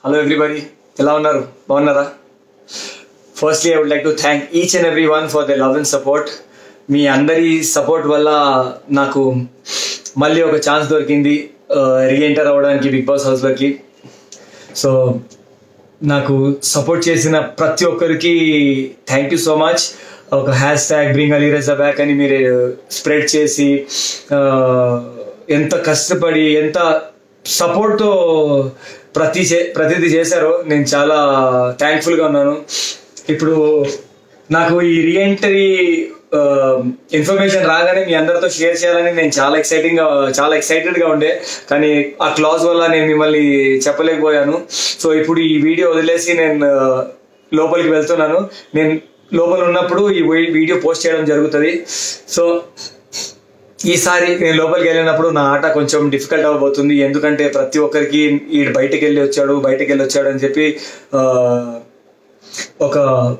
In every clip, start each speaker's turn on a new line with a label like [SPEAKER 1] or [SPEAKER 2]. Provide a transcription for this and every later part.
[SPEAKER 1] hello everybody ఎలా ఉన్నారు బాగున్నారా firstly I would like to thank each and every one for the love and support మీ అందరి support వల్ల నాకు మళ్ళీ ఒక ఛాన్స్ దొరికింది రీఎంటర్ అవ్వడానికి బిగ్ బాస్ హౌస్లోకి సో నాకు సపోర్ట్ చేసిన ప్రతి ఒక్కరికి థ్యాంక్ యూ సో మచ్ ఒక హ్యాష్ ట్యాగ్ బ్రింగ్ అలీరజా బ్యాక్ అని మీరు స్ప్రెడ్ చేసి ఆ, ఎంత కష్టపడి ఎంత సపోర్ట్తో ప్రతి చే ప్రతిదీ చేశారో నేను చాలా థ్యాంక్ఫుల్గా ఉన్నాను ఇప్పుడు నాకు ఈ రీఎంటరీ ఇన్ఫర్మేషన్ రాగానే మీ అందరితో షేర్ చేయాలని నేను చాలా ఎక్సైటింగ్ గా చాలా ఎక్సైటెడ్ గా ఉండే కానీ ఆ క్లాజ్ వల్ల నేను మిమ్మల్ని చెప్పలేకపోయాను సో ఇప్పుడు ఈ వీడియో వదిలేసి నేను ఆ, లోపలికి వెళ్తున్నాను నేను లోపల ఉన్నప్పుడు ఈ వీ- వీడియో పోస్ట్ చేయడం జరుగుతుంది సో ఈసారి నేను లోపలికి వెళ్ళినప్పుడు నా ఆట కొంచెం డిఫికల్ట్ అవ్వబోతుంది ఎందుకంటే ప్రతి ఒక్కరికి ఈ బయటకు వెళ్ళి వచ్చాడు బయటకు వెళ్ళి వచ్చాడు అని చెప్పి ఆ, ఒక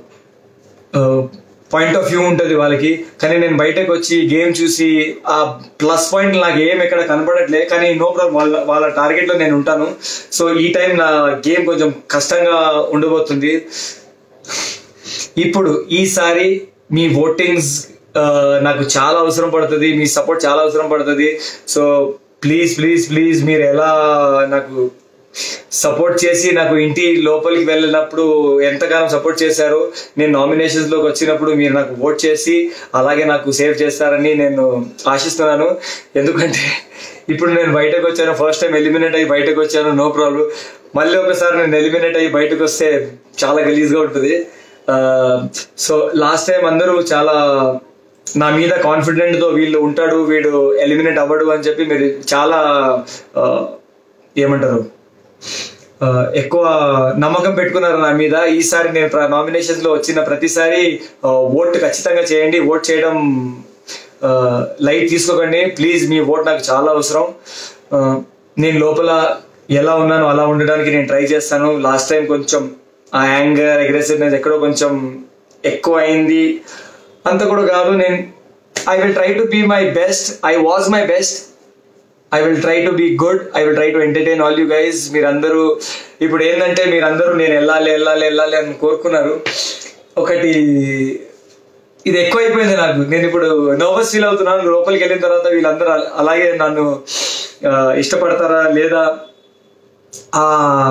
[SPEAKER 1] పాయింట్ ఆఫ్ వ్యూ ఉంటుంది వాళ్ళకి కానీ నేను బయటకు వచ్చి గేమ్ చూసి ఆ ప్లస్ పాయింట్ నాకు ఏం ఎక్కడ కనపడట్లే కానీ నో ప్రాబ్లం వాళ్ళ వాళ్ళ టార్గెట్లో నేను ఉంటాను సో ఈ టైం నా గేమ్ కొంచెం కష్టంగా ఉండబోతుంది ఇప్పుడు ఈసారి మీ ఓటింగ్స్ నాకు చాలా అవసరం పడుతుంది మీ సపోర్ట్ చాలా అవసరం పడుతుంది సో ప్లీజ్ ప్లీజ్ ప్లీజ్ మీరు ఎలా నాకు సపోర్ట్ చేసి నాకు ఇంటి లోపలికి వెళ్ళినప్పుడు ఎంతగానో సపోర్ట్ చేశారో నేను నామినేషన్స్ లోకి వచ్చినప్పుడు మీరు నాకు ఓట్ చేసి అలాగే నాకు సేవ్ చేస్తారని నేను ఆశిస్తున్నాను ఎందుకంటే ఇప్పుడు నేను బయటకు వచ్చాను ఫస్ట్ టైం ఎలిమినేట్ అయ్యి బయటకు వచ్చాను నో ప్రాబ్లం మళ్ళీ ఒకసారి నేను ఎలిమినేట్ అయ్యి బయటకు వస్తే చాలా గలీజ్గా ఉంటుంది సో లాస్ట్ టైం అందరూ చాలా నా మీద కాన్ఫిడెంట్ తో వీళ్ళు ఉంటాడు వీడు ఎలిమినేట్ అవ్వడు అని చెప్పి మీరు చాలా ఆ, ఏమంటారు ఆ, ఎక్కువ నమ్మకం పెట్టుకున్నారు నా మీద ఈసారి నేను నామినేషన్స్ లో వచ్చిన ప్రతిసారి ఓట్ ఖచ్చితంగా చేయండి ఓట్ చేయడం లైట్ తీసుకోకండి ప్లీజ్ మీ ఓట్ నాకు చాలా అవసరం ఆ, నేను లోపల ఎలా ఉన్నానో అలా ఉండడానికి నేను ట్రై చేస్తాను లాస్ట్ టైం కొంచెం ఆ యాంగర్ అగ్రెసివ్నెస్ ఎక్కడో కొంచెం ఎక్కువ అయింది అంత కూడా కాదు నేను I will try to be my best I was my best I will try to be good I will try to entertain all you guys మీరందరూ ఇప్పుడు ఏంటంటే మీరందరూ నేను వెళ్ళాలి వెళ్ళాలి వెళ్ళాలి అని కోరుకున్నారు ఒకటి ఇది ఎక్కువైపోయింది నాకు నేను ఇప్పుడు నర్వస్ ఫీల్ అవుతున్నాను లోపలికి వెళ్ళిన తర్వాత వీళ్ళందరూ అల- అలాగే నన్ను ఆ, ఇష్టపడతారా లేదా ఆ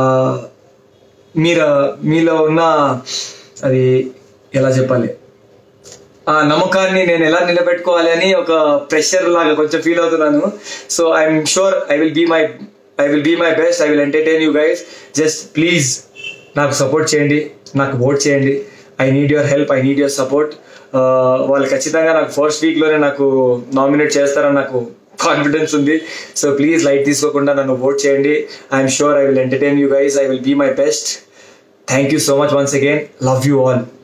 [SPEAKER 1] మీరు మీలో ఉన్న అది ఎలా చెప్పాలి ఆ నమ్మకాన్ని నేను ఎలా నిలబెట్టుకోవాలి అని ఒక ప్రెషర్ లాగా కొంచెం ఫీల్ అవుతున్నాను so I'm sure I will be my I will be my best I will entertain you guys just please నాకు సపోర్ట్ చేయండి నాకు ఓట్ చేయండి I need your help I need your support వాళ్ళు ఖచ్చితంగా నాకు ఫస్ట్ వీక్లోనే నాకు nominate చేస్తారని నాకు కాన్ఫిడెన్స్ ఉంది సో ప్లీజ్ లైట్ తీసుకోకుండా నన్ను ఓట్ చేయండి I'm sure I will entertain you guys I will be my best thank you so much once again love you all